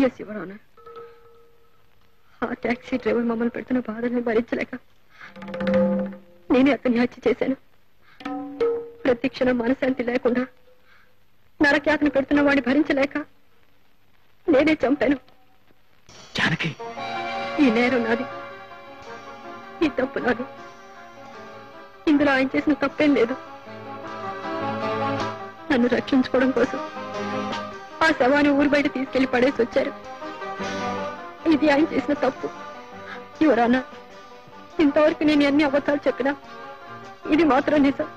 Yes your honour ఆ taxi driver మమ్మల్ని పెడుతున్న బాధని భరించలేక నేనే అతన్ని హత్య చేశాను ప్రతి క్షణం మనశాంతి లేకుండా నరక్యాతను పెడుతున్న వాడిని భరించలేక నేనే చంపాను జానకి ఈ నేరం నాది ఈ తప్పు నాది ఇందులో ఆయన చేసిన తప్పేం లేదు నన్ను రక్షించుకోవడం కోసం ఆ శవాన్ని ఊరు బయట తీసుకెళ్లి పడేసి వచ్చారు ఇది ఆయన చేసిన తప్పు ఎవరన్నా ఇంతవరకు నేను ఎన్ని అబద్ధాలు చెప్పినా ఇది మాత్రం నిజం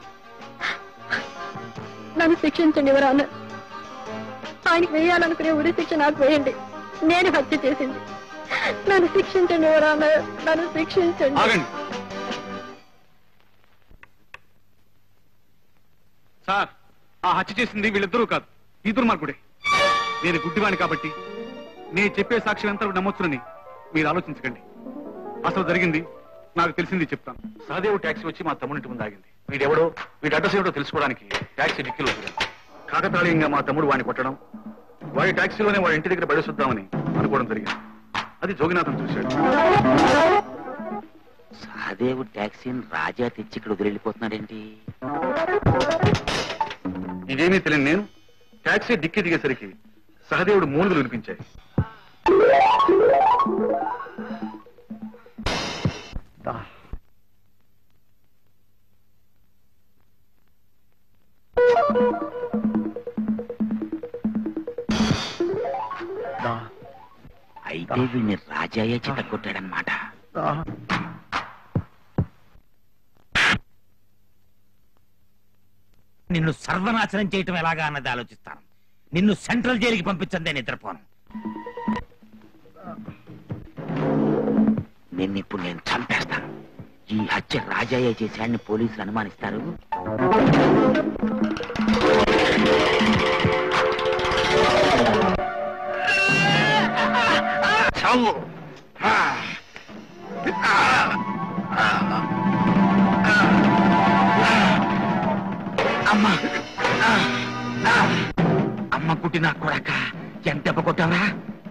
నన్ను శిక్షించండి ఎవరన్నా ఆయనకి వేయాలనుకునే ఉరి శిక్ష నాకు వేయండి నేను హత్య చేసింది నన్ను శిక్షించండి ఎవరన్నా నన్ను శిక్షించండి ఆగండి సార్ ఆ హత్య చేసింది వీళ్ళిద్దరూ కాదు ఈ దుర్మార్గుడే నేను గుడ్డివాణి కాబట్టి నేను చెప్పే సాక్ష్యం ఎంత నమ్మొచ్చునని మీరు ఆలోచించకండి అసలు జరిగింది నాకు తెలిసింది చెప్తాను సహదేవ్ ట్యాక్సీ వచ్చి మా తమ్ముడింటి ముందు ఆగింది వీడెవడో వీడి అడ్రస్ ఏమిటో తెలుసుకోవడానికి ట్యాక్సీ డిక్కీలో దిగాను. కాకతాళీయంగా మా తమ్ముడు వాడిని కొట్టడం వాడి ట్యాక్సీలోనే వాడి ఇంటి దగ్గర పడేసొద్దామని అనుకోవడం జరిగింది అది జోగినాథం చూశాడు సహదేవు ట్యాక్సీని రాజా తెచ్చి ఇక్కడ వదిలిపోతున్నాడేంటి ఇదేమీ తెలియని నేను టాక్సీ డిక్కి దిగేసరికి సహదేవుడు మూలుగులు వినిపించాయి అయితే వీడిని రాజాయే చితగొట్టాడనమాట నిన్ను సర్వనాశనం చేయటం ఎలాగా అన్నది ఆలోచిస్తాను నిన్ను సెంట్రల్ జైలుకి పంపించండి నిద్రపోను నిన్నిప్పుడు నేను చంపేస్తాను ఈ హత్య రాజాయే చేశాడని పోలీసులు అనుమానిస్తారు చావు అమ్మా ఆ, ఆ. అమ్మ పుట్టిన కొడక ఎంత దెబ్బ కొట్టావరా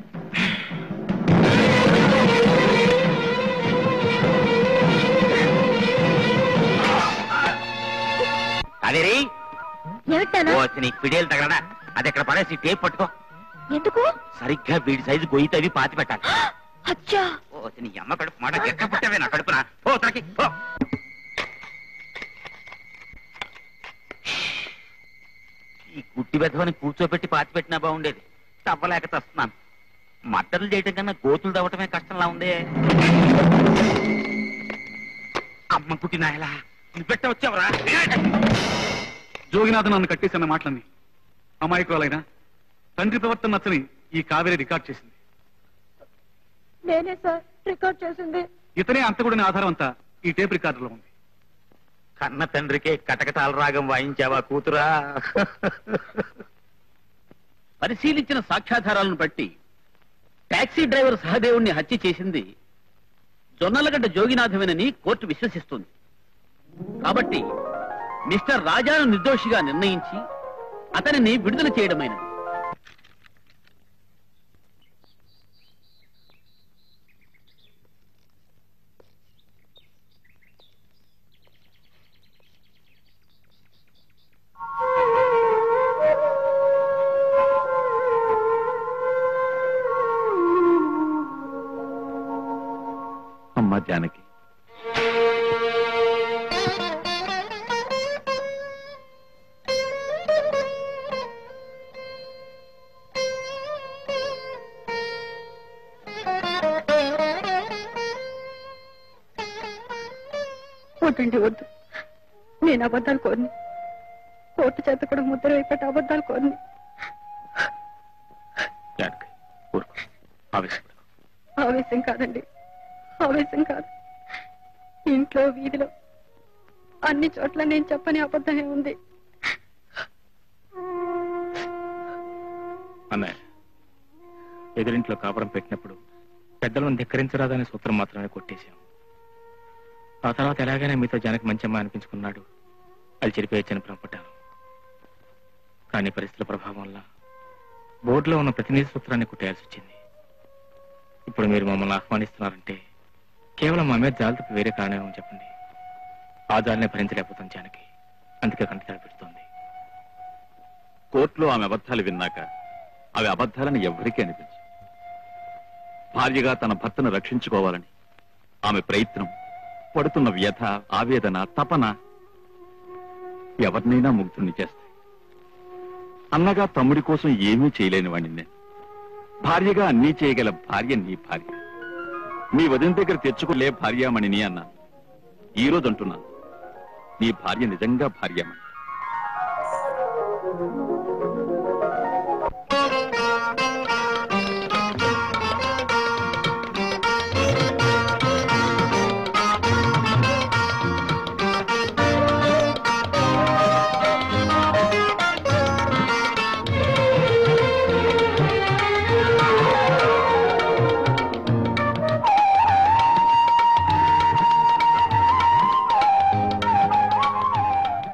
అదేరి ఏమిటానా ఓ నీ పిడేలు తగలడా అది ఎక్కడ పడేసి టేప్ పట్టుకో ఎందుకు సరిగ్గా వీడి సైజు గొయ్యి తవ్వి పాతి పెట్టాలి అచ్చా ఓ నీ అమ్మ కడుపు మాట ఎక్కడ పుట్టావే నా కడుపున పో తనకి పో ఈ గుడ్డి వెధవని కూర్చోబెట్టి పాతి పెట్టినా బాగుండేది తవ్వలేక తస్తున్నాను మట్టలు చేయటం కన్నా గోతులు తవ్వటమే కష్టంలా ఉందే అమ్మ పుట్టినాయలా నువ్వు పెట్ట వచ్చావరా జోగినాథన్ నన్ను కట్టేసిన మాటలన్నీ అమాయకురాలైనా తండ్రి ప్రవర్తన నచ్చని ఈ కావేరి రికార్డ్ చేసింది నేనే సార్ రికార్డ్ చేసింది ఇతనే అంతకుడిని ఆధారం అంతా ఈ టేప్ రికార్డులో ఉంది కన్న తండ్రికే కటకటాల రాగం వాయించావా కూతురా పరిశీలించిన సాక్ష్యాధారాలను బట్టి టాక్సీ డ్రైవర్ సహదేవుణ్ణి హత్య చేసింది జొన్నలగడ్డ జోగినాథమేనని కోర్టు విశ్వసిస్తుంది కాబట్టి మిస్టర్ రాజాను నిర్దోషిగా నిర్ణయించి అతనిని విడుదల చేయడమైనది అమ్మ జానకి వద్దండి వద్దు నేను అబద్ధాలు కోరిని కోర్టు చేత కూడా ముద్ర వేయబట్టి అబద్ధాలు కోరిని జానకి ఊరుకో ఆవేశపడకు. ఆవేశం కాదండి ఆవేశం కాదు ఇంట్లో వీధిలో అన్ని చోట్ల నేను చెప్పని అబద్ధమే ఉంది అన్నయ్య ఎదురింట్లో కాపురం పెట్టినప్పుడు పెద్దలను ధిక్కరించరాదనే సూత్రం మాత్రమే కొట్టేశాం ఆ తర్వాత ఎలాగైనా మీతో జనకి మంచి అమ్మాయి అనిపించుకున్నాడు అది చెరిపేయచ్చని భ్రమపడ్డాను కానీ పరిస్థితుల ప్రభావం వల్ల బోర్డులో ఉన్న ప్రతినిధి సూత్రాన్ని కొట్టేయాల్సి వచ్చింది ఇప్పుడు మీరు మమ్మల్ని ఆహ్వానిస్తున్నారంటే కేవలం మా మీద జాలి తప్ప వేరే కారణం ఏమో చెప్పండి ఆ జాలినే భరించలేకపోతాం జానకి అందుకే కంటి తడిపెడుతోంది కోర్టులో ఆమె అబద్ధాలు విన్నాక అవి అబద్ధాలని ఎవ్వరికీ అనిపించు భార్యగా తన భర్తను రక్షించుకోవాలని ఆమె ప్రయత్నం పడుతున్న వ్యథ ఆవేదన తపన ఎవరినైనా ముగ్ధుల్ని చేస్తాయి అన్నగా తమ్ముడి కోసం ఏమీ చేయలేని వాడిని నేను భార్యగా అన్నీ చేయగల భార్య నీ భార్య నీ వదిన దగ్గర తెచ్చుకోలే భార్యామణిని అన్నాను ఈ రోజు అంటున్నాను నీ భార్య నిజంగా భార్యామణి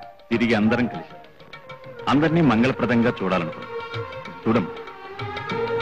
తిరిగి అందరం కలిసి అందరినీ మంగళప్రదంగా చూడాలనుకున్నాం చూడమ్మా